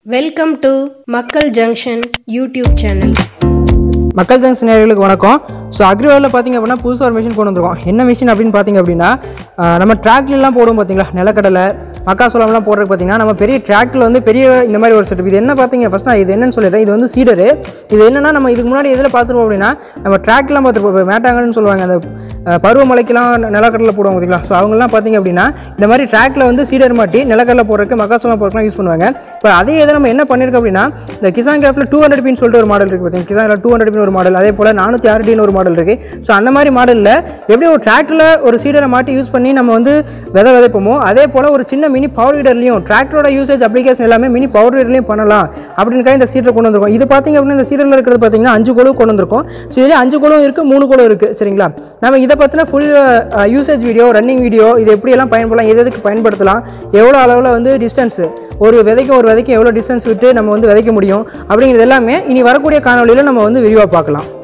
welcome to Makkal junction YouTube channel Makkal junction நேயர்களுக்கு வணக்கம் so அக்ரிவாலில் பார்த்தீங்க அப்படின்னா புதுசாக ஒரு மிஷின் கொண்டு வந்திருக்கோம் என்ன மிஷின் அப்படின்னு பார்த்தீங்க அப்படின்னா ஆஹ் நம்ம டிராக்டர்லாம் போடுவோம் பார்த்தீங்களா நிலக்கடலை மக்காசோளம்லாம் போடுறதுக்கு பார்த்தீங்கன்னா நம்ம பெரிய டிராக்டரில் வந்து பெரிய இந்த மாதிரி ஒரு செட்டப் இது என்ன பார்த்தீங்க ஃபஸ்ட் நான் இது என்னன்னு சொல்லிடுறேன் இது வந்து சீடரு இது என்னன்னா நம்ம இதுக்கு முன்னாடி எதில் பார்த்துருப்போம் அப்படின்னா நம்ம டிராக்டர்லாம் பார்த்துருப்போம் இப்போ மேட்டாங்கன்னு சொல்லுவாங்க அந்த ஆஹ் பருவமழைக்கெல்லாம் நிலக்கடலை போடுவாங்க பார்த்தீங்களா ஸோ அவங்கெல்லாம் பார்த்தீங்க அப்படின்னா இந்த மாதிரி டிராக்டில் வந்து சீடர் மாட்டி நிலக்கடலை போடுறதுக்கு மக்காசோளம் போடுறதுக்குலாம் யூஸ் பண்ணுவாங்க இப்போ அதே இதை நம்ம என்ன பண்ணியிருக்கோம் அப்படின்னா இந்த கிசான் கேப்பில் டூ ஹண்ட்ரட் பின் சொல்லிட்டு ஒரு மாடல் இருக்குது பார்த்தீங்க கிசான் டூ ஹண்ட்ரட் பின் ஒரு மாடல் அதே போல் நானூற்றி ஆறு டின்னு ஒரு மாடல் இருக்குது ஸோ அந்த மாதிரி மாடலில் எப்படி ஒரு டிராக்டரில் ஒரு சீடரை மாட்டி யூஸ் பண்ணி நம்ம வந்து விதை விதைப்போமோ அதே போல் ஒரு சின்ன மினி பவர் வீடர்லையும் டிராக்டரோட யூசேஜ் அப்ளிகேஷன் எல்லாமே மினி பவர் வீடர்லையும் பண்ணலாம் அப்படின்னுக்காக இந்த சீடரை கொண்டு வந்திருக்கோம் இது பார்த்தீங்க அப்படின்னா இந்த சீடரில் இருக்கிறது பார்த்தீங்கன்னா அஞ்சு குழு கொண்டு வந்திருக்கோம் ஸோ இதில் அஞ்சு குழுவும் இருக்குது மூணு குழு இருக்குது சரிங்களா நம்ம இதை பற்றின full usage video running video இது எப்படியெல்லாம் பயன்படலாம் எது எதுக்கு பயன்படுத்தலாம் எவ்வளோ அளவில் வந்து டிஸ்டன்ஸ் ஒரு விதைக்கும் ஒரு விதைக்கும் எவ்வளோ டிஸ்டன்ஸ் விட்டு நம்ம வந்து விதைக்க முடியும் அப்படிங்கிறது எல்லாமே இனி வரக்கூடிய காணொலியில் நம்ம வந்து விரிவாக பார்க்கலாம்